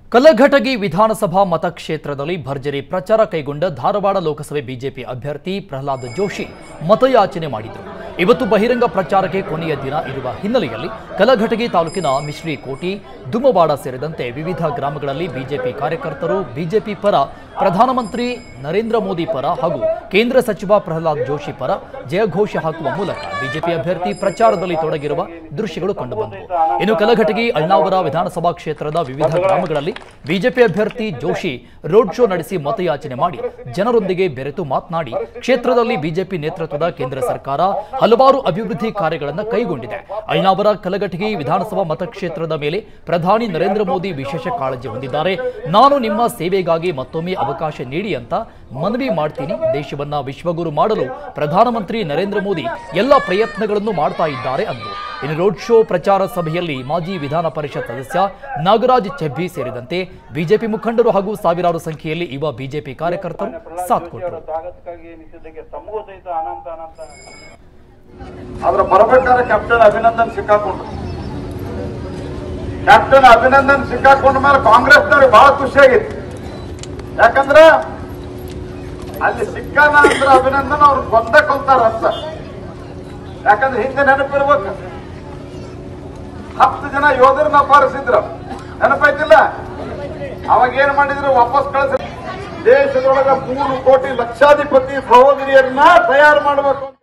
ಕಲಘಟಗಿ ವಿಧಾನಸಭಾ ಮತಕ್ಷೇತ್ರದಲ್ಲಿ ಭರ್ಜರಿ ಪ್ರಚಾರ ಕೈಗೊಂಡ ಧಾರವಾಡ ಲೋಕಸಭೆ ಬಿಜೆಪಿ ಅಭ್ಯರ್ಥಿ ಪ್ರಹ್ಲಾದ್ ಜೋಶಿ ಮತಯಾಚನೆ ಮಾಡಿದರು ಇವತ್ತು ಬಹಿರಂಗ ಪ್ರಚಾರಕ್ಕೆ ಕೊನೆಯ ದಿನ ಇರುವ ಹಿನ್ನೆಲೆಯಲ್ಲಿ ಕಲಘಟಗಿ ತಾಲೂಕಿನ ಮಿಶ್ರಿ ಕೋಟಿ ದುಮ್ಮವಾಡ ಸೇರಿದಂತೆ ವಿವಿಧ ಗ್ರಾಮಗಳಲ್ಲಿ ಬಿಜೆಪಿ ಕಾರ್ಯಕರ್ತರು ಬಿಜೆಪಿ ಪರ ಪ್ರಧಾನಮಂತ್ರಿ ನರೇಂದ್ರ ಮೋದಿ ಪರ ಹಾಗೂ ಕೇಂದ್ರ ಸಚಿವ ಪ್ರಹ್ಲಾದ್ ಜೋಶಿ ಪರ ಜಯಘೋಷ ಹಾಕುವ ಮೂಲಕ ಬಿಜೆಪಿ ಅಭ್ಯರ್ಥಿ ಪ್ರಚಾರದಲ್ಲಿ ತೊಡಗಿರುವ ದೃಶ್ಯಗಳು ಕಂಡುಬಂದವು ಇನ್ನು ಕಲಘಟಗಿ ಅಣ್ಣಾವರ ವಿಧಾನಸಭಾ ಕ್ಷೇತ್ರದ ವಿವಿಧ ಗ್ರಾಮಗಳಲ್ಲಿ ಬಿಜೆಪಿ ಅಭ್ಯರ್ಥಿ ಜೋಶಿ ರೋಡ್ ಶೋ ನಡೆಸಿ ಮತಯಾಚನೆ ಮಾಡಿ ಜನರೊಂದಿಗೆ ಬೆರೆತು ಮಾತನಾಡಿ ಕ್ಷೇತ್ರದಲ್ಲಿ ಬಿಜೆಪಿ ನೇತೃತ್ವದ ಕೇಂದ್ರ ಸರ್ಕಾರ ಹಲವಾರು ಅಭಿವೃದ್ಧಿ ಕಾರ್ಯಗಳನ್ನು ಕೈಗೊಂಡಿದೆ ಅಣ್ಣಾವರ ಕಲಘಟಗಿ ವಿಧಾನಸಭಾ ಮತಕ್ಷೇತ್ರದ ಮೇಲೆ ಪ್ರಧಾನಿ ನರೇಂದ್ರ ಮೋದಿ ವಿಶೇಷ ಕಾಳಜಿ ಹೊಂದಿದ್ದಾರೆ ನಾನು ನಿಮ್ಮ ಸೇವೆಗಾಗಿ ಮತ್ತೊಮ್ಮೆ ಅವಕಾಶ ನೀಡಿ ಅಂತ ಮನವಿ ಮಾಡ್ತೀನಿ ದೇಶವನ್ನ ವಿಶ್ವಗುರು ಮಾಡಲು ಪ್ರಧಾನಮಂತ್ರಿ ನರೇಂದ್ರ ಮೋದಿ ಎಲ್ಲ ಪ್ರಯತ್ನಗಳನ್ನು ಮಾಡ್ತಾ ಇದ್ದಾರೆ ಅಂದರು ಇನ್ನು ರೋಡ್ ಶೋ ಪ್ರಚಾರ ಸಭೆಯಲ್ಲಿ ಮಾಜಿ ವಿಧಾನ ಪರಿಷತ್ ಸದಸ್ಯ ನಾಗರಾಜ್ ಚೆಬ್ಬಿ ಸೇರಿದಂತೆ ಬಿಜೆಪಿ ಮುಖಂಡರು ಹಾಗೂ ಸಾವಿರಾರು ಸಂಖ್ಯೆಯಲ್ಲಿ ಯುವ ಬಿಜೆಪಿ ಕಾರ್ಯಕರ್ತರು ಸಾಥ್ ಕೊಟ್ಟರು ಸ್ವಾಗತಕ್ಕಾಗಿ ನಿಷೇಧಕ್ಕೆ ತಮಗೂ ಸಹಿತ ಅನಂತ ಅನಂತ ಆದ್ರೆ ಬರ್ಬೇಕಾದ್ರೆ ಕ್ಯಾಪ್ಟನ್ ಅಭಿನಂದನ್ ಸಿಕ್ಕಾಕೊಂಡ್ರು ಕ್ಯಾಪ್ಟನ್ ಅಭಿನಂದನ್ ಸಿಕ್ಕಾಕೊಂಡ ಮೇಲೆ ಕಾಂಗ್ರೆಸ್ನವ್ರಿಗೆ ಬಹಳ ಖುಷಿಯಾಗಿತ್ತು ಯಾಕಂದ್ರ ಅಲ್ಲಿ ಸಿಕ್ಕಾನ ಅಂದ್ರೆ ಅಭಿನಂದನ್ ಅವ್ರು ಕೊಂದ ಕೊಂತಾರ ಅಂತ ಯಾಕಂದ್ರೆ ಹಿಂದೆ ನೆನಪಿರ್ಬೇಕು ಹತ್ತು ಜನ ಯೋಧರನ್ನ ಅಪಾರಿಸಿದ್ರು ನೆನಪೈತಿಲ್ಲ ಅವಾಗ ಏನ್ ಮಾಡಿದ್ರು ವಾಪಸ್ ಕಳಿಸ ದೇಶದೊಳಗ ಮೂರು ಕೋಟಿ ಲಕ್ಷಾಧಿಪತಿ ಸಹೋದರಿಯರನ್ನ ತಯಾರು ಮಾಡಬೇಕು ಅಂತ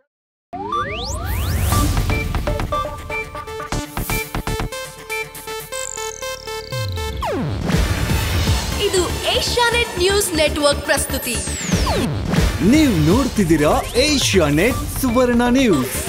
ಇದು ಏಷ್ಯಾನೆಟ್ ನ್ಯೂಸ್ ನೆಟ್ವರ್ಕ್ ಪ್ರಸ್ತುತಿ ನೀವು ನೋಡ್ತಿದ್ದೀರಾ ಏಷ್ಯಾ ನೆಟ್ ಸುವರ್ಣ ನ್ಯೂಸ್